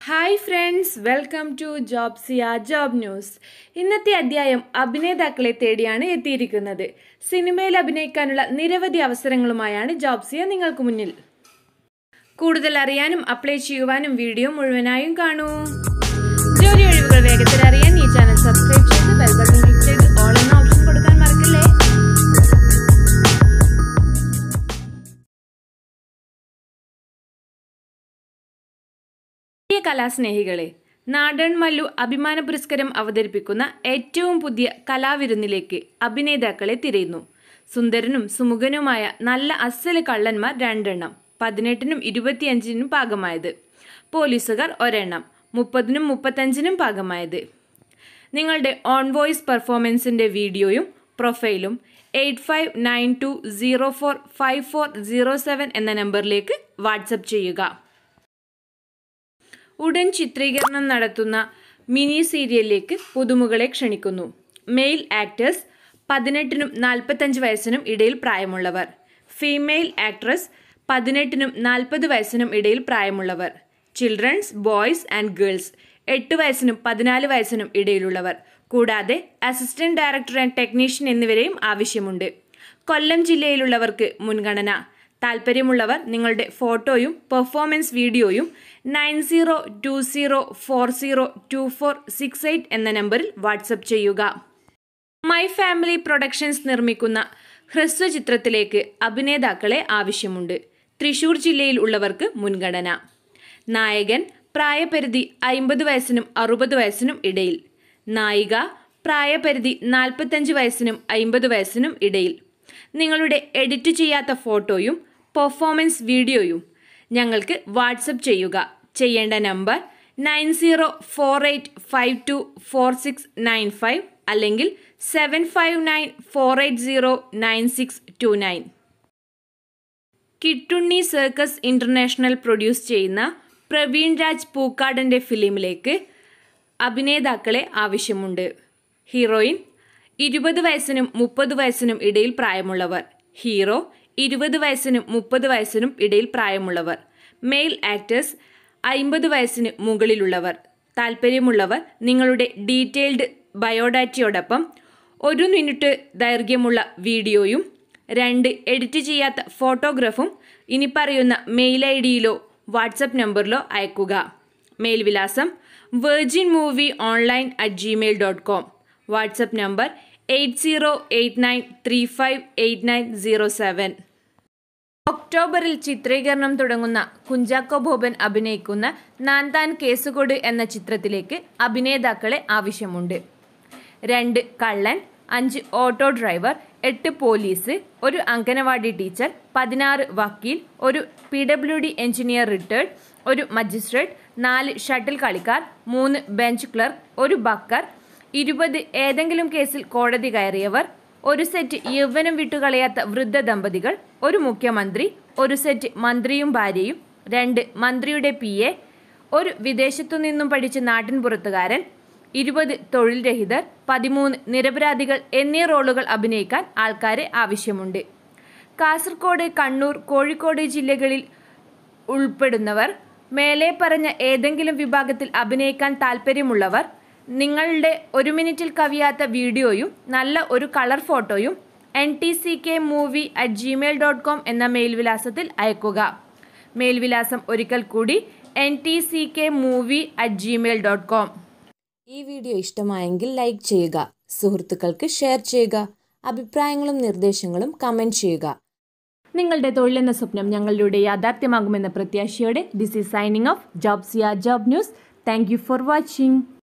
hi friends welcome to Jobsia job news ഇന്നത്തെ അധ്യായം അഭിനേതാക്കളെ തേടിയാണ് എത്തിയിരിക്കുന്നത് സിനിമയിൽ അഭിനയിക്കാനുള്ള നിരവധി അവസരങ്ങളുമായാണ് ജോബ്സിയ നിങ്ങൾക്ക് മുന്നിൽ കൂടുതൽ അറിയാനും അപ്ലൈ ചെയ്യുവാനും വീഡിയോ മുഴുവനായും കാണൂ ജോലി ഒഴിവുകൾ വേഗത്തിൽ അറിയാൻ ഈ ചാനൽ സബ്സ്ക്രൈബ് ചെയ്ത് ബെൽ ബട്ടൺ ക്ലിക്ക് ചെയ്ത് ഓൾ എന്ന ഓപ്ഷൻ കൊടുക്കാൻ മറക്കില്ലേ പ്രിയ കലാസ്നേഹികളെ നാടൻ മല്ലു അഭിമാന പുരസ്കാരം അവതരിപ്പിക്കുന്ന ഏറ്റവും പുതിയ കലാവിരുന്നിലേക്ക് അഭിനേതാക്കളെ തിരയുന്നു സുന്ദരനും സുമുഖനുമായ നല്ല അസല് കള്ളന്മാർ രണ്ടെണ്ണം പതിനെട്ടിനും ഇരുപത്തിയഞ്ചിനും പാകമായത് പോലീസുകാർ ഒരെണ്ണം മുപ്പതിനും മുപ്പത്തഞ്ചിനും പാകമായത് നിങ്ങളുടെ ഓൺ വോയിസ് പെർഫോമൻസിൻ്റെ വീഡിയോയും പ്രൊഫൈലും eight five nine two zero four five four zero seven എന്ന നമ്പറിലേക്ക് വാട്സപ്പ് ചെയ്യുക ഉടൻ ചിത്രീകരണം നടത്തുന്ന മിനി സീരിയലിലേക്ക് പുതുമുകളെ ക്ഷണിക്കുന്നു മെയിൽ ആക്ടേഴ്സ് പതിനെട്ടിനും നാൽപ്പത്തഞ്ച് വയസ്സിനും ഇടയിൽ പ്രായമുള്ളവർ ഫീമെയിൽ ആക്ട്രസ് പതിനെട്ടിനും നാൽപ്പത് വയസ്സിനും ഇടയിൽ പ്രായമുള്ളവർ ചിൽഡ്രൻസ് ബോയ്സ് ആൻഡ് ഗേൾസ് എട്ട് വയസ്സിനും പതിനാല് വയസ്സിനും ഇടയിലുള്ളവർ കൂടാതെ അസിസ്റ്റന്റ് ഡയറക്ടർ ആൻഡ് ടെക്നീഷ്യൻ എന്നിവരെയും ആവശ്യമുണ്ട് കൊല്ലം ജില്ലയിലുള്ളവർക്ക് മുൻഗണന താല്പര്യമുള്ളവർ നിങ്ങളുടെ ഫോട്ടോയും പെർഫോമൻസ് വീഡിയോയും nine zero two zero four zero two four six eight എന്ന നമ്പറിൽ വാട്സപ്പ് ചെയ്യുക മൈ ഫാമിലി പ്രൊഡക്ഷൻസ് നിർമ്മിക്കുന്ന ഹ്രസ്വ ചിത്രത്തിലേക്ക് അഭിനേതാക്കളെ ആവശ്യമുണ്ട് തൃശൂർ ജില്ലയിൽ ഉള്ളവർക്ക് മുൻഗണന നായകൻ പ്രായപരിധി അയിമ്പത് വയസ്സിനും അറുപത് വയസ്സിനും ഇടയിൽ നായിക പ്രായപരിധി നാൽപ്പത്തഞ്ച് വയസ്സിനും അയിമ്പത് വയസ്സിനും ഇടയിൽ നിങ്ങളുടെ എഡിറ്റ് ചെയ്യാത്ത ഫോട്ടോയും പെർഫോമൻസ് വീഡിയോയും ഞങ്ങൾക്ക് വാട്സപ്പ് ചെയ്യുക ചെയ്യേണ്ട number nine zero four eight five two four six nine five അല്ലെങ്കിൽ seven five nine four eight zero nine six two nine Kittunni circus international produce ചെയ്യുന്ന പ്രവീൺ രാജ് പൂക്കാടൻ്റെ ഫിലിമിലേക്ക് അഭിനേതാക്കളെ ആവശ്യമുണ്ട് ഹീറോയിൻ ഇരുപത് വയസ്സിനും മുപ്പത് വയസ്സിനും ഇടയിൽ പ്രായമുള്ളവർ ഹീറോ ഇരുപത് വയസ്സിനും മുപ്പത് വയസ്സിനും ഇടയിൽ പ്രായമുള്ളവർ മെയിൽ ആക്ടേഴ്സ് അയിമ്പത് വയസ്സിന് മുകളിലുള്ളവർ താല്പര്യമുള്ളവർ നിങ്ങളുടെ ഡീറ്റെയിൽഡ് ബയോഡാറ്റയോടൊപ്പം ഒരു മിനിറ്റ് ദൈർഘ്യമുള്ള വീഡിയോയും രണ്ട് എഡിറ്റ് ചെയ്യാത്ത ഫോട്ടോഗ്രാഫും ഇനി പറയുന്ന മെയിൽ ഐ ഡിയിലോ വാട്സപ്പ് നമ്പറിലോ അയക്കുക മെയിൽ വിലാസം virgin movie online at Gmail dot com WhatsApp number eight zero eight nine three five eight nine zero seven ഒക്ടോബറിൽ ചിത്രീകരണം തുടങ്ങുന്ന കുഞ്ചാക്കോ ബോബൻ അഭിനയിക്കുന്ന നാന്താൻ കേസുകൊട് എന്ന ചിത്രത്തിലേക്ക് അഭിനേതാക്കളെ ആവശ്യമുണ്ട് രണ്ട് കള്ളൻ അഞ്ച് ഓട്ടോ ഡ്രൈവർ എട്ട് പോലീസ് ഒരു അംഗനവാടി ടീച്ചർ പതിനാറ് വക്കീൽ ഒരു P W D engineer retired ഒരു മജിസ്ട്രേറ്റ് നാല് ഷട്ടിൽ കളിക്കാർ മൂന്ന് ബെഞ്ച് ക്ലർക്ക് ഒരു ബക്കർ ഇരുപത് ഏതെങ്കിലും കേസിൽ കോടതി കയറിയവർ ഒരു സെറ്റ് യൗവനം വിട്ടുകളയാത്ത വൃദ്ധ ദമ്പതികൾ ഒരു മുഖ്യമന്ത്രി ഒരു സെറ്റ് മന്ത്രിയും ഭാര്യയും രണ്ട് മന്ത്രിയുടെ പി എ ഒരു വിദേശത്തു നിന്നും പഠിച്ച നാട്ടിൻ പുറത്തുകാരൻ ഇരുപത് തൊഴിൽ രഹിതർ പതിമൂന്ന് നിരപരാധികൾ എന്നീ റോളുകൾ അഭിനയിക്കാൻ ആൾക്കാരെ ആവശ്യമുണ്ട് കാസർഗോഡ് കണ്ണൂർ കോഴിക്കോട് ജില്ലകളിൽ ഉൾപ്പെടുന്നവർ മേലെ പറഞ്ഞ ഏതെങ്കിലും വിഭാഗത്തിൽ അഭിനയിക്കാൻ താല്പര്യമുള്ളവർ നിങ്ങളുടെ ഒരു മിനിറ്റിൽ കവിയാത്ത വീഡിയോയും നല്ല ഒരു കളർ ഫോട്ടോയും N T C K movie at Gmail dot com എന്ന മെയിൽ വിലാസത്തിൽ അയക്കുക മെയിൽ വിലാസം ഒരിക്കൽ കൂടി N T C K movie at Gmail dot com ഈ വീഡിയോ ഇഷ്ടമായെങ്കിൽ ലൈക്ക് ചെയ്യുക സുഹൃത്തുക്കൾക്ക് ഷെയർ ചെയ്യുക അഭിപ്രായങ്ങളും നിർദ്ദേശങ്ങളും കമൻറ്റ് ചെയ്യുക നിങ്ങളുടെ തൊഴിലെന്ന സ്വപ്നം ഞങ്ങളിലൂടെ യാഥാർത്ഥ്യമാകുമെന്ന പ്രത്യാശയോടെ this is signing off Jobsia job news thank you for watching